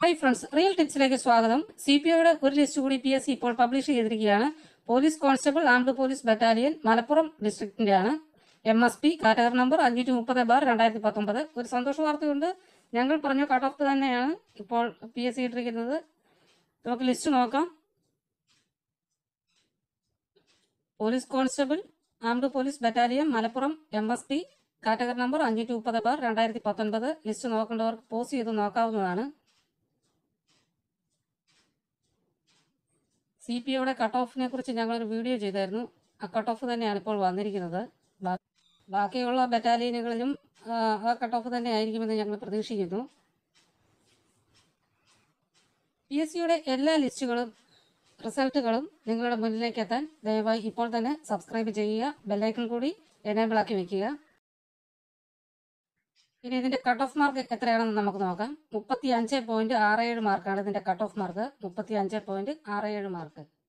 hi friends real ടിപ്സിലേക്ക് സ്വാഗതം C P ഒയുടെ ഒരു ലിസ്റ്റ് കൂടി പി എസ് സി ഇപ്പോൾ പബ്ലിഷ് ചെയ്തിരിക്കുകയാണ് police constable armed police battalion Malappuram ഡിസ്ട്രിക്റ്റിന്റെ ആണ് M S P category number അഞ്ഞൂറ്റി മുപ്പത് ബാർ രണ്ടായിരത്തി പത്തൊമ്പത് ഒരു സന്തോഷ വാർത്തയുണ്ട് ഞങ്ങൾ പറഞ്ഞ കട്ട് ഓഫ് തന്നെയാണ് ഇപ്പോൾ പി എസ് സി ഇട്ടിരിക്കുന്നത് നമുക്ക് ലിസ്റ്റ് നോക്കാം police constable armed police battalion Malappuram M S P category number അഞ്ഞൂറ്റി മുപ്പത് ബാർ രണ്ടായിരത്തി പത്തൊൻപത് ലിസ്റ്റ് നോക്കേണ്ടവർക്ക് പോസ്റ്റ് ചെയ്ത് നോക്കാവുന്നതാണ് സി പി ഒയുടെ കട്ട് ഓഫിനെ കുറിച്ച് ഞങ്ങളൊരു വീഡിയോ ചെയ്തായിരുന്നു ആ കട്ട് ഓഫ് തന്നെയാണ് ഇപ്പോൾ വന്നിരിക്കുന്നത് ബാ- ബാക്കിയുള്ള ബറ്റാലിയനുകളിലും ആ, ആ കട്ട് ഓഫ് തന്നെ ആയിരിക്കുമെന്ന് ഞങ്ങൾ പ്രതീക്ഷിക്കുന്നു പി എസ് സിയുടെ എല്ലാ ലിസ്റ്റുകളും റിസൾട്ടുകളും നിങ്ങളുടെ മുന്നിലേക്ക് എത്താൻ ദയവായി ഇപ്പോൾ തന്നെ സബ്സ്ക്രൈബ് ചെയ്യുക ബെല്ലൈക്കൺ കൂടി എനേബിൾ ആക്കി വെക്കുക ഇനി ഇതിന്റെ കട്ട് ഓഫ് മാർക്ക് എത്രയാണെന്ന് നമുക്ക് നോക്കാം മുപ്പത്തി അഞ്ച് പോയിന്റ് ആറ് ഏഴ് മാർക്കാണ് ഇതിന്റെ കട്ട് ഓഫ് മാർക്ക് മുപ്പത്തി അഞ്ച് പോയിന്റ് ആറ് ഏഴ് മാർക്ക്